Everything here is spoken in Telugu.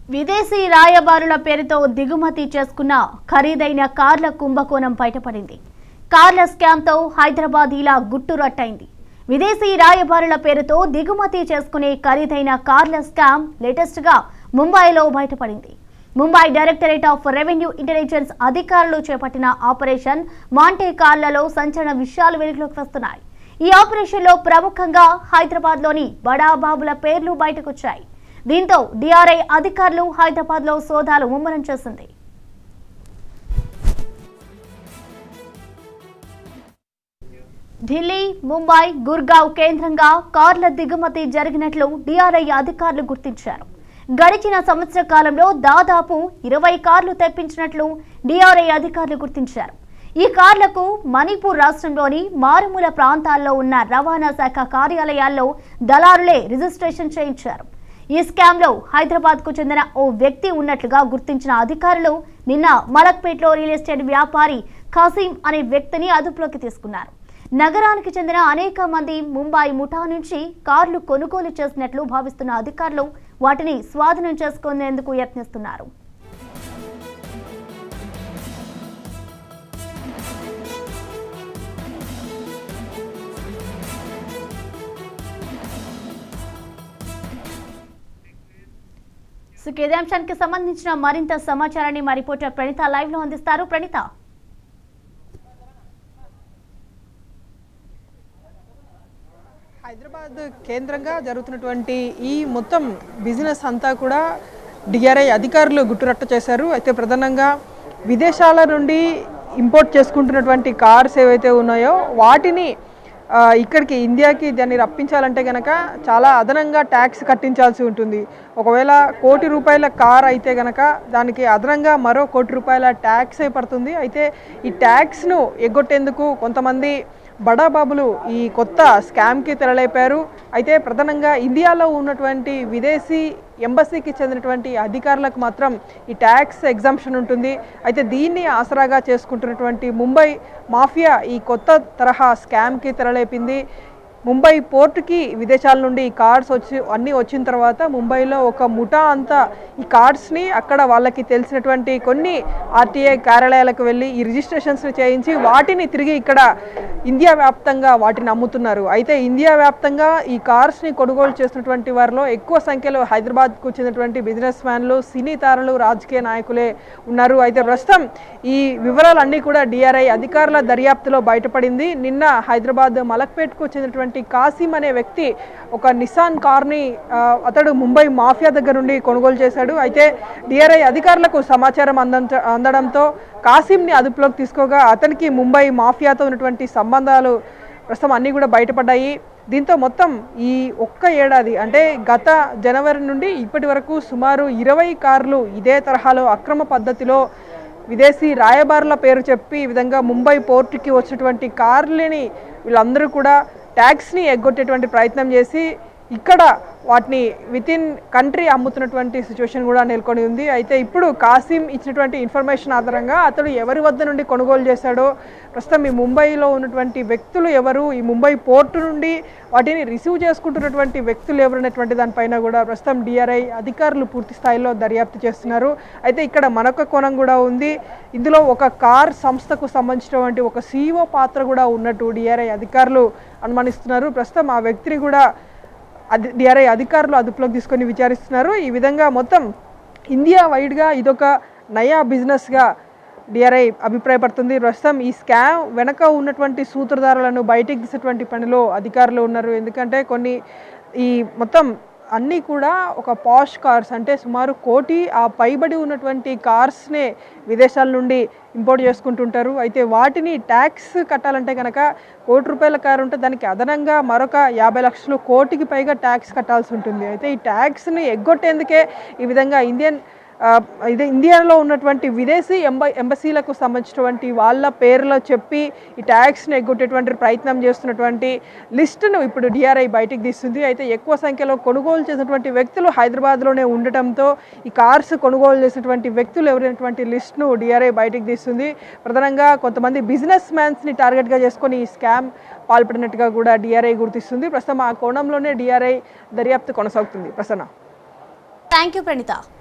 విదేశీ రాయబారుల పేరుతో దిగుమతి చేసుకున్న ఖరీదైన కార్ల కుంభకోణం బయటపడింది కార్ల స్కామ్తో హైదరాబాద్ ఇలా గుట్టురట్టయింది విదేశీ రాయబారుల పేరుతో దిగుమతి చేసుకునే ఖరీదైన కార్ల స్కామ్ లేటెస్ట్ గా ముంబైలో బయటపడింది Mumbai directorate of revenue intelligence అధికారులు చేపట్టిన ఆపరేషన్ మాంటే కార్లలో సంచలన విషయాలు వెలుగులోకి వస్తున్నాయి ఈ ఆపరేషన్లో ప్రముఖంగా హైదరాబాద్లోని బడాబాబుల పేర్లు బయటకొచ్చాయి దీంతో డిఆర్ఐ అధికారులు హైదరాబాద్లో సోదాలు ముమ్మరం చేసింది ఢిల్లీ ముంబై గుర్గావ్ కేంద్రంగా కార్ల దిగుమతి జరిగినట్లు డిఆర్ఐ అధికారులు గుర్తించారు గడిచిన సంవత్సర కాలంలో దాదాపు ఇరవై కార్లు తెప్పించినట్లు డిఆర్ఐ అధికారులు గుర్తించారు ఈ కార్లకు మణిపూర్ రాష్ట్రంలోని మారుమూల ప్రాంతాల్లో ఉన్న రవాణా శాఖ కార్యాలయాల్లో దళారులే రిజిస్ట్రేషన్ చేయించారు ఈ స్కామ్ లో హైదరాబాద్ కు చెందిన ఓ వ్యక్తి ఉన్నట్లుగా గుర్తించిన అధికారులు నిన్న మలక్పేట్లో రియల్ ఎస్టేట్ వ్యాపారి ఖాసీం అనే వ్యక్తిని అదుపులోకి తీసుకున్నారు నగరానికి చెందిన అనేక మంది ముంబై ముఠా నుంచి కార్లు కొనుగోలు చేసినట్లు భావిస్తున్న అధికారులు వాటిని స్వాధీనం చేసుకునేందుకు యత్నిస్తున్నారు సో ఇదే అంశానికి సంబంధించిన మరింత సమాచారాన్ని మా రిపోర్టర్ ప్రణిత లైవ్ లో అందిస్తారు ప్రణిత హైదరాబాద్ కేంద్రంగా జరుగుతున్నటువంటి ఈ మొత్తం బిజినెస్ అంతా కూడా డిఆర్ఐ అధికారులు గుట్టురట్ట చేశారు అయితే ప్రధానంగా విదేశాల నుండి ఇంపోర్ట్ చేసుకుంటున్నటువంటి కార్స్ ఏవైతే ఉన్నాయో వాటిని ఆ, ఇక్కడికి ఇండియాకి దాన్ని రప్పించాలంటే కనుక చాలా అదనంగా ట్యాక్స్ కట్టించాల్సి ఉంటుంది ఒకవేళ కోటి రూపాయల కార్ అయితే కనుక దానికి అదనంగా మరో కోటి రూపాయల ట్యాక్స్ పడుతుంది అయితే ఈ ట్యాక్స్ను ఎగ్గొట్టేందుకు కొంతమంది బడాబాబులు ఈ కొత్త స్కామ్కి తెరలేపారు అయితే ప్రధానంగా ఇండియాలో ఉన్నటువంటి విదేశీ ఎంబసీకి చెందినటువంటి అధికారులకు మాత్రం ఈ ట్యాక్స్ ఎగ్జామ్షన్ ఉంటుంది అయితే దీన్ని ఆసరాగా చేసుకుంటున్నటువంటి ముంబై మాఫియా ఈ కొత్త తరహా స్కామ్కి తెరలేపింది ముంబై పోర్టుకి విదేశాల నుండి ఈ కార్డ్స్ వచ్చి అన్నీ వచ్చిన తర్వాత ముంబైలో ఒక ముఠా అంతా ఈ కార్డ్స్ని అక్కడ వాళ్ళకి తెలిసినటువంటి కొన్ని ఆర్టీఐ కార్యాలయాలకు వెళ్ళి ఈ రిజిస్ట్రేషన్స్ని చేయించి వాటిని తిరిగి ఇక్కడ ఇండియా వ్యాప్తంగా వాటిని అమ్ముతున్నారు అయితే ఇండియా వ్యాప్తంగా ఈ కార్స్ని కొనుగోలు చేసినటువంటి వారిలో ఎక్కువ సంఖ్యలో హైదరాబాద్కు చెందినటువంటి బిజినెస్ మ్యాన్లు సినీ తారలు రాజకీయ నాయకులే ఉన్నారు అయితే ప్రస్తుతం ఈ వివరాలన్నీ కూడా డిఆర్ఐ అధికారుల దర్యాప్తులో బయటపడింది నిన్న హైదరాబాద్ మలక్పేట్కు చెందినటువంటి కాసిం అనే వ్యక్తి ఒక నిసాన్ కార్ని ఆ, అతడు ముంబై మాఫియా దగ్గర నుండి కొనుగోలు చేశాడు అయితే డిఆర్ఐ అధికారులకు సమాచారం అందంత అందడంతో కాసింని అదుపులోకి తీసుకోగా అతనికి ముంబై మాఫియాతో ఉన్నటువంటి సంబంధాలు ప్రస్తుతం అన్నీ కూడా బయటపడ్డాయి దీంతో మొత్తం ఈ ఒక్క ఏడాది అంటే గత జనవరి నుండి ఇప్పటి వరకు సుమారు ఇరవై కార్లు ఇదే తరహాలో అక్రమ పద్ధతిలో విదేశీ రాయబారుల పేరు చెప్పి ఈ విధంగా ముంబై పోర్టుకి వచ్చినటువంటి కార్లని వీళ్ళందరూ కూడా ట్యాక్స్ని ఎగ్గొట్టేటువంటి ప్రయత్నం చేసి ఇక్కడ వాటిని విత్ ఇన్ కంట్రీ అమ్ముతున్నటువంటి సిచ్యువేషన్ కూడా నెలకొని ఉంది అయితే ఇప్పుడు కాసిం ఇచ్చినటువంటి ఇన్ఫర్మేషన్ ఆధారంగా అతడు ఎవరి వద్ద నుండి కొనుగోలు చేశాడో ప్రస్తుతం ఈ ముంబైలో ఉన్నటువంటి వ్యక్తులు ఎవరు ఈ ముంబై పోర్టు నుండి వాటిని రిసీవ్ చేసుకుంటున్నటువంటి వ్యక్తులు ఎవరు అనేటువంటి దానిపైన కూడా ప్రస్తుతం డిఆర్ఐ అధికారులు పూర్తి స్థాయిలో దర్యాప్తు చేస్తున్నారు అయితే ఇక్కడ మరొక కోణం కూడా ఉంది ఇందులో ఒక కార్ సంస్థకు సంబంధించినటువంటి ఒక సీఈఓ పాత్ర కూడా ఉన్నట్టు డిఆర్ఐ అధికారులు అనుమానిస్తున్నారు ప్రస్తుతం ఆ వ్యక్తిని కూడా అది డిఆర్ఐ అధికారులు అదుపులోకి తీసుకొని విచారిస్తున్నారు ఈ విధంగా మొత్తం ఇండియా వైడ్గా ఇదొక నయా బిజినెస్గా డిఆర్ఐ అభిప్రాయపడుతుంది ప్రస్తుతం ఈ స్కామ్ వెనక ఉన్నటువంటి సూత్రధారులను బయటికి తీసేటువంటి పనిలో అధికారులు ఉన్నారు ఎందుకంటే కొన్ని ఈ మొత్తం అన్నీ కూడా ఒక పాష్ కార్స్ అంటే సుమారు కోటి ఆ పైబడి ఉన్నటువంటి కార్స్నే విదేశాల నుండి ఇంపోర్ట్ చేసుకుంటుంటారు అయితే వాటిని ట్యాక్స్ కట్టాలంటే కనుక కోటి రూపాయల కారు ఉంటే దానికి అదనంగా మరొక యాభై లక్షలు కోటికి పైగా ట్యాక్స్ కట్టాల్సి ఉంటుంది అయితే ఈ ట్యాక్స్ని ఎగ్గొట్టేందుకే ఈ విధంగా ఇండియన్ ఆ, ఇదే ఇండియాలో ఉన్నటువంటి విదేశీ ఎంబ ఎంబసీలకు సంబంధించినటువంటి వాళ్ళ పేర్లో చెప్పి ఈ ట్యాక్స్ని ఎగ్గొట్టేటువంటి ప్రయత్నం చేస్తున్నటువంటి లిస్టును ఇప్పుడు డిఆర్ఐ బయటికి తీస్తుంది అయితే ఎక్కువ సంఖ్యలో కొనుగోలు చేసినటువంటి వ్యక్తులు హైదరాబాద్లోనే ఉండటంతో ఈ కార్స్ కొనుగోలు చేసినటువంటి వ్యక్తులు ఎవరైనటువంటి లిస్ట్ను డిఆర్ఐ బయటికి తీస్తుంది ప్రధానంగా కొంతమంది బిజినెస్ మ్యాన్స్ని టార్గెట్గా చేసుకొని ఈ స్కామ్ పాల్పడినట్టుగా కూడా డిఆర్ఐ గుర్తిస్తుంది ప్రస్తుతం ఆ కోణంలోనే డిఆర్ఐ దర్యాప్తు కొనసాగుతుంది ప్రసన్న థ్యాంక్ యూ ప్రణిత